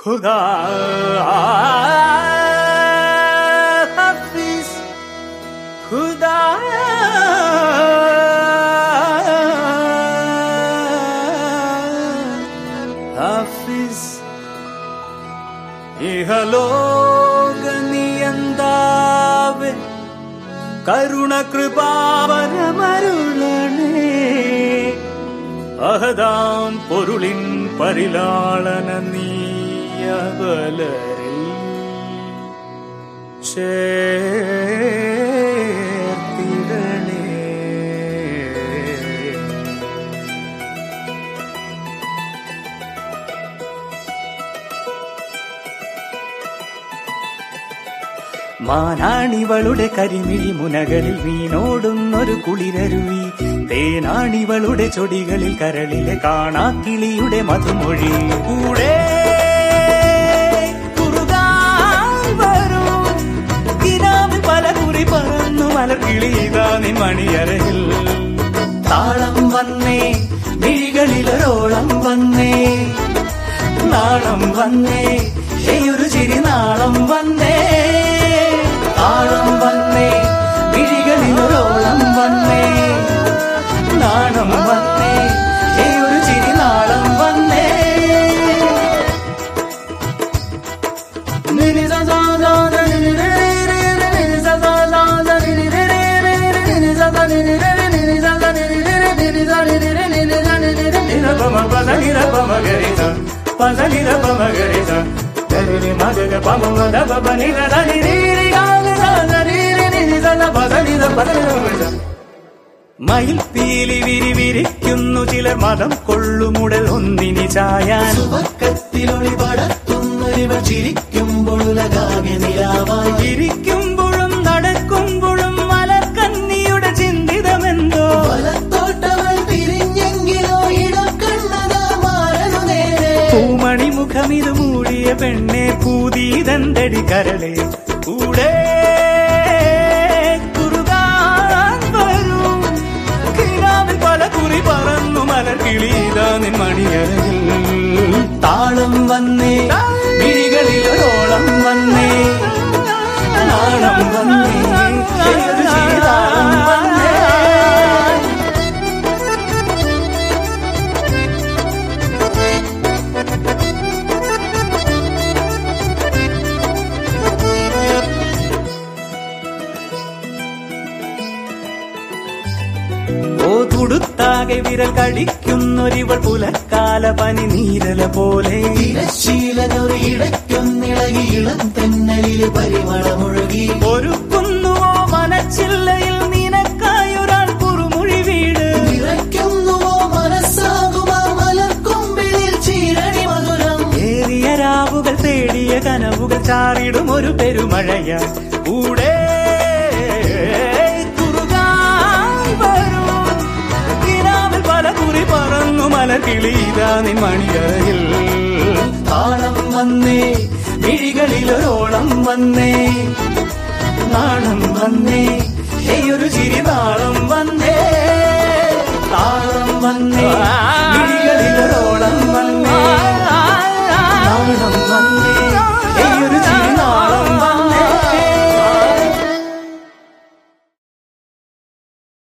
खुदा हाफिज खुदा हाफिज ഇഹലോകനിയന്താവ് കരുണ കൃപാവരമരുളണേ അഹദാം പൊരുളിൻ പരിലാളന നീയബലരിൽ ചേർത്തിടണേ മാനാണിവളുടെ കരിമിഴി മുനകളിൽ വീണോടുന്നൊരു കുളിരരുവി തേനാണിവളുടെ ചൊടികളിൽ കരളിലെ കാണാക്കിളിയുടെ മധുമൊഴി കൂടെ കുറുകാൻ വരൂ. കിനാവിൽ പല കുറി പറന്നു മലർക്കിളി ഇതാ നിൻ മണിയറയിൽ താളം വന്നേ മിഴികളിലൊരോളം വന്നേ നാളം വന്നേ ഏയൊരു ചിരി നാളം വന്നേ താളം വന്നേ മിഴികളിലൊരോളം വന്നേ നാണം വന്നേ ഏയൊരു ചിരി നാളം വന്നേ നിനി സ സ സ സ നിനി രെ രെ രെ രെ നിനി സ സ സ സ നിനി രെ രെ രെ രെ നിനി സ സ നിനി രെ രെ നിനി സ സ നിനി രെ രെ നിനി സ നിനി രെ നിനി സ നിനി രെ നിന പമ പസ നിര പമ ഗരി സ പസ നിര പമ ഗരി സ ഗരി രി മ ഗ ഗ പമ മ ധ പ പ നി ര ധ നി രി രി ഗ ഗ സ സ രി രി നിനി സ സ പസ നി സ പസ നി ര പ സ മയിൽ പീലി വിരി വിരിക്കുന്നു ചിലർ മതം കൊള്ളുമുടൽ ഒന്നിനി ചായാൻ സുവർക്കത്തിലൊളി പടത്തുന്നൊരിവർ ചിരിക്കുമ്പോൾ ഉലകാകെ നിലാവായി ഇരിക്കുമ്പോഴും നടക്കുമ്പോഴും മലർക്കന്നിയുടെ ചിന്തിതമെന്തോ വലത്തോട്ടവൾ തിരിഞ്ഞെങ്കിലോ ഇടം കണ്ണതാ മാറനു നേരെ പൂമണി മുഖമിത് മൂടിയ പെണ്ണെ പൂതീതന്തടി കരളെ കൂടെ കുറുകാൻ വരൂ. കിനാവിൽ പല കുറി പറന്നു മലർക്കിളീതാ നിൻ മണിയറയിൽ താളം വന്നേ മിഴികളിലൊരോളം വന്നേ നാണം വന്നേ ഏതൊരു ചിരിതാളം വന്നേ ഓ തുടുത്താകെ വിരൽ കടിക്കുന്നൊരിവൾ പുലക്കാല പനി നീരല പോലെ തിരശീലനൊരു ഇടയ്ക്കൊന്നിളകി ഇളം തെന്നലില് പരിമളമൊഴുകി ഒരുക്കുന്നുവോ മനച്ചില്ലയിൽ നിനക്കായൊരാൾ കുറുമുഴി വീട് നിറയ്ക്കുന്നുവോ മനസ്സാകുമാ മലർക്കൊമ്പിളിൽ ചീരണി മധുരം ഏറിയ രാവുകൾ തേടിയ കനവുകൾ ചാറിടും ഒരു പെരുമഴയ കൂടെ കുറുകാൻ വരൂ. കിനാവിൽ പല കുറി പറന്നു മലകിളീതാ നിൻ മണിയറയിൽ താളം വന്നേ മിഴികളിലൊരോളം വന്നേ നാണം വന്നേ ഏയൊരു ചിരി താളം വന്നേ താളം വന്നേ